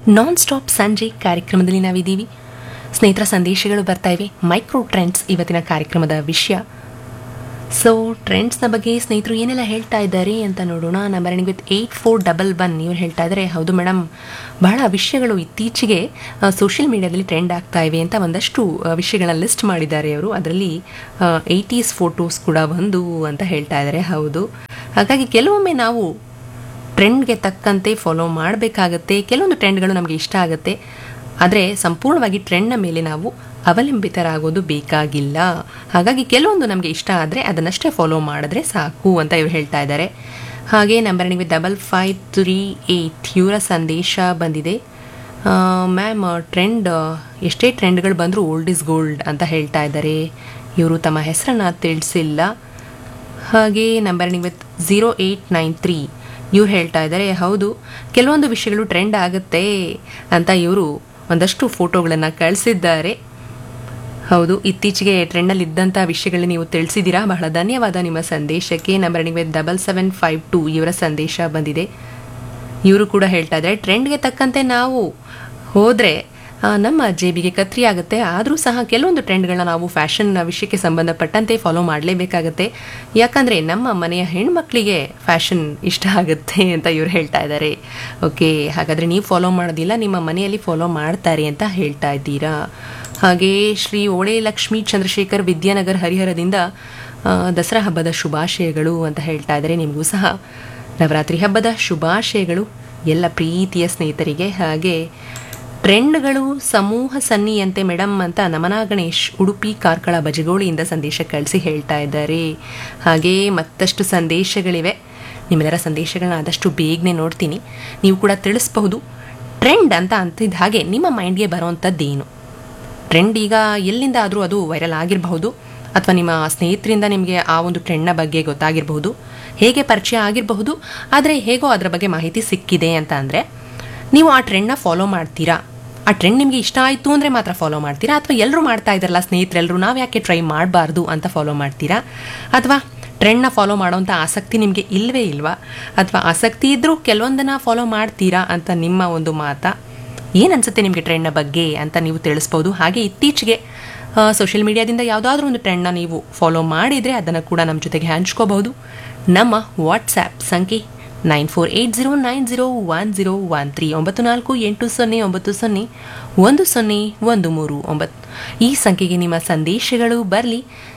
non stop ಸಂಜೆ ಕಾರ್ಯಕ್ರಮದಲ್ಲಿ ನಾವಿದ್ದೀವಿ ಸ್ನೇಹಿತರ ಸಂದೇಶಗಳು ಬರ್ತಾ ಇವೆ ಮೈಕ್ರೋ ಟ್ರೆಂಡ್ಸ್ ಇವತ್ತಿನ ಕಾರ್ಯಕ್ರಮದ ವಿಷಯ ಸೊ ಟ್ರೆಂಡ್ಸ್ನ ಬಗ್ಗೆ ಸ್ನೇಹಿತರು ಏನೆಲ್ಲ ಹೇಳ್ತಾ ಇದ್ದಾರೆ ಅಂತ ನೋಡೋಣ number ending with eight four double one ಇವ್ರು ಹೇಳ್ತಾ ಇದ್ದಾರೆ ಹೌದು ಮೇಡಮ್ ಬಹಳ ವಿಷಯಗಳು ಇತ್ತೀಚೆಗೆ ಸೋಷಿಯಲ್ ಮೀಡಿಯಾದಲ್ಲಿ ಟ್ರೆಂಡ್ ಆಗ್ತಾ ಇವೆ ಅಂತ ಒಂದಷ್ಟು ಆ, ವಿಷಯಗಳನ್ನ ಲಿಸ್ಟ್ ಮಾಡಿದ್ದಾರೆ ಅವರು ಅದರಲ್ಲಿ ಏಯ್ಟೀಸ್ ಫೋಟೋಸ್ ಕೂಡ ಒಂದು ಅಂತ ಹೇಳ್ತಾ ಇದ್ದಾರೆ ಹೌದು ಹಾಗಾಗಿ ಕೆಲವೊಮ್ಮೆ ನಾವು ಟ್ರೆಂಡ್ಗೆ ತಕ್ಕಂತೆ ಫಾಲೋ ಮಾಡಬೇಕಾಗತ್ತೆ ಕೆಲವೊಂದು ಟ್ರೆಂಡ್ಗಳು ನಮಗೆ ಇಷ್ಟ ಆಗುತ್ತೆ ಆದರೆ ಸಂಪೂರ್ಣವಾಗಿ ಟ್ರೆಂಡ್ನ ಮೇಲೆ ನಾವು ಅವಲಂಬಿತರಾಗೋದು ಬೇಕಾಗಿಲ್ಲ ಹಾಗಾಗಿ ಕೆಲವೊಂದು ನಮಗೆ ಇಷ್ಟ ಆದರೆ ಅದನ್ನಷ್ಟೇ ಫಾಲೋ ಮಾಡಿದ್ರೆ ಸಾಕು ಅಂತ ಇವ್ರು ಹೇಳ್ತಾ ಇದ್ದಾರೆ ಹಾಗೆ ನಂಬರ್ ನಿಮಗೆ ಡಬಲ್ ಫೈವ್ ತ್ರೀ ಏಯ್ಟ್ ಇವರ ಸಂದೇಶ ಬಂದಿದೆ ಮ್ಯಾಮ್ ಟ್ರೆಂಡ್ ಎಷ್ಟೇ ಟ್ರೆಂಡ್ಗಳು ಬಂದರೂ ಓಲ್ಡ್ ಇಸ್ ಗೋಲ್ಡ್ ಅಂತ ಹೇಳ್ತಾ ಇದ್ದಾರೆ ಇವರು ತಮ್ಮ ಹೆಸರನ್ನು ತಿಳಿಸಿಲ್ಲ ಹಾಗೆ number with zero eight nine three ಇವ್ರು ಹೇಳ್ತಾ ಇದ್ದಾರೆ ಹೌದು ಕೆಲವೊಂದು ವಿಷಯಗಳು ಟ್ರೆಂಡ್ ಆಗುತ್ತೆ ಅಂತ ಇವರು ಒಂದಷ್ಟು ಫೋಟೋಗಳನ್ನು ಕಳಿಸಿದ್ದಾರೆ ಹೌದು ಇತ್ತೀಚೆಗೆ ಟ್ರೆಂಡಲ್ಲಿ ಇದ್ದಂಥ ವಿಷಯಗಳನ್ನ ನೀವು ತಿಳಿಸಿದ್ದೀರಾ ಬಹಳ ಧನ್ಯವಾದ ನಿಮ್ಮ ಸಂದೇಶಕ್ಕೆ number with double seven five two ಇವರ ಸಂದೇಶ ಬಂದಿದೆ ಇವರು ಕೂಡ ಹೇಳ್ತಾ ಇದ್ದಾರೆ ಟ್ರೆಂಡ್ಗೆ ತಕ್ಕಂತೆ ನಾವು ಹೋದರೆ ನಮ್ಮ ಜೇಬಿಗೆ ಕತ್ರಿ ಆಗುತ್ತೆ ಆದರೂ ಸಹ ಕೆಲವೊಂದು ಟ್ರೆಂಡ್ಗಳನ್ನ ನಾವು ಫ್ಯಾಷನ್ ವಿಷಯಕ್ಕೆ ಸಂಬಂಧಪಟ್ಟಂತೆ ಫಾಲೋ ಮಾಡಲೇಬೇಕಾಗುತ್ತೆ ಯಾಕಂದರೆ ನಮ್ಮ ಮನೆಯ ಹೆಣ್ಮಕ್ಳಿಗೆ ಫ್ಯಾಷನ್ ಇಷ್ಟ ಆಗುತ್ತೆ ಅಂತ ಇವ್ರು ಹೇಳ್ತಾ ಇದ್ದಾರೆ ಓಕೆ ಹಾಗಾದರೆ ನೀವು ಫಾಲೋ ಮಾಡೋದಿಲ್ಲ ನಿಮ್ಮ ಮನೆಯಲ್ಲಿ ಫಾಲೋ ಮಾಡ್ತಾರೆ ಅಂತ ಹೇಳ್ತಾ ಇದ್ದೀರಾ ಹಾಗೆ ಶ್ರೀ ಓಳೆ ಲಕ್ಷ್ಮೀ ಚಂದ್ರಶೇಖರ್ ವಿದ್ಯಾನಗರ್ ಹರಿಹರದಿಂದ ಆ, ದಸರಾ ಹಬ್ಬದ ಶುಭಾಶಯಗಳು ಅಂತ ಹೇಳ್ತಾ ಇದ್ದಾರೆ ನಿಮಗೂ ಸಹ ನವರಾತ್ರಿ ಹಬ್ಬದ ಶುಭಾಶಯಗಳು ಎಲ್ಲ ಪ್ರೀತಿಯ ಸ್ನೇಹಿತರಿಗೆ ಹಾಗೆ ಟ್ರೆಂಡ್ಗಳು ಸಮೂಹ ಸನ್ನಿಯಂತೆ ಮೇಡಮ್ ಅಂತ ನಮನಾ ಗಣೇಶ್ ಉಡುಪಿ ಕಾರ್ಕಳ ಬಜಗೋಳಿಯಿಂದ ಸಂದೇಶ ಕಳಿಸಿ ಹೇಳ್ತಾ ಇದ್ದಾರೆ ಹಾಗೆ ಮತ್ತಷ್ಟು ಸಂದೇಶಗಳಿವೆ ನಿಮ್ಮೆಲ್ಲರ ಸಂದೇಶಗಳನ್ನ ಆದಷ್ಟು ಬೇಗನೆ ನೋಡ್ತೀನಿ ನೀವು ಕೂಡ ತಿಳಿಸಬಹುದು ಟ್ರೆಂಡ್ ಅಂತ ಅಂತಿದ್ದ ಹಾಗೆ ನಿಮ್ಮ ಮೈಂಡ್ಗೆ ಬರೋವಂಥದ್ದೇನು ಟ್ರೆಂಡ್ ಈಗ ಎಲ್ಲಿಂದ ಆದರೂ ಅದು ವೈರಲ್ ಆಗಿರಬಹುದು ಅಥವಾ ನಿಮ್ಮ ಸ್ನೇಹಿತರಿಂದ ನಿಮಗೆ ಆ ಒಂದು ಟ್ರೆಂಡ್ನ ಬಗ್ಗೆ ಗೊತ್ತಾಗಿರಬಹುದು ಹೇಗೆ ಪರಿಚಯ ಆಗಿರಬಹುದು ಆದರೆ ಹೇಗೋ ಅದರ ಬಗ್ಗೆ ಮಾಹಿತಿ ಸಿಕ್ಕಿದೆ ಅಂತ ಅಂದರೆ ನೀವು ಆ ಟ್ರೆಂಡ್ನ ಫಾಲೋ ಮಾಡ್ತೀರಾ ಆ ಟ್ರೆಂಡ್ ನಿಮಗೆ ಇಷ್ಟ ಆಯಿತು ಅಂದರೆ ಮಾತ್ರ ಫಾಲೋ ಮಾಡ್ತೀರಾ ಅಥವಾ ಎಲ್ಲರೂ ಮಾಡ್ತಾ ಇದ್ದಾರಲ್ಲ ಸ್ನೇಹಿತರೆಲ್ಲರೂ ನಾವು ಯಾಕೆ ಟ್ರೈ ಮಾಡಬಾರ್ದು ಅಂತ ಫಾಲೋ ಮಾಡ್ತೀರಾ ಅಥವಾ ಟ್ರೆಂಡ್ನ ಫಾಲೋ ಮಾಡೋವಂಥ ಆಸಕ್ತಿ ನಿಮಗೆ ಇಲ್ಲವೇ ಇಲ್ವಾ ಅಥವಾ ಆಸಕ್ತಿ ಇದ್ದರೂ ಕೆಲವೊಂದನ್ನು ಫಾಲೋ ಮಾಡ್ತೀರಾ ಅಂತ ನಿಮ್ಮ ಒಂದು ಮಾತಾ ಏನು ಅನ್ಸುತ್ತೆ ನಿಮಗೆ ಟ್ರೆಂಡ್ನ ಬಗ್ಗೆ ಅಂತ ನೀವು ತಿಳಿಸ್ಬೋದು ಹಾಗೆ ಇತ್ತೀಚೆಗೆ ಸೋಷಿಯಲ್ ಮೀಡಿಯಾದಿಂದ ಯಾವುದಾದ್ರೂ ಒಂದು ಟ್ರೆಂಡ್ನ ನೀವು ಫಾಲೋ ಮಾಡಿದರೆ ಅದನ್ನು ಕೂಡ ನಮ್ಮ ಜೊತೆಗೆ ಹಂಚ್ಕೋಬಹುದು ನಮ್ಮ ವಾಟ್ಸ್ಯಾಪ್ ಸಂಖ್ಯೆ nine four eight zero nine zero one zero one three ಒಂಬತ್ತು ನಾಲ್ಕು ಎಂಟು ಸೊನ್ನೆ ಒಂಬತ್ತು ಸೊನ್ನೆ ಒಂದು ಸೊನ್ನೆ ಒಂದು ಮೂರು ಒಂಬತ್ತು ಈ ಸಂಖ್ಯೆಗೆ ನಿಮ್ಮ ಸಂದೇಶಗಳು ಬರಲಿ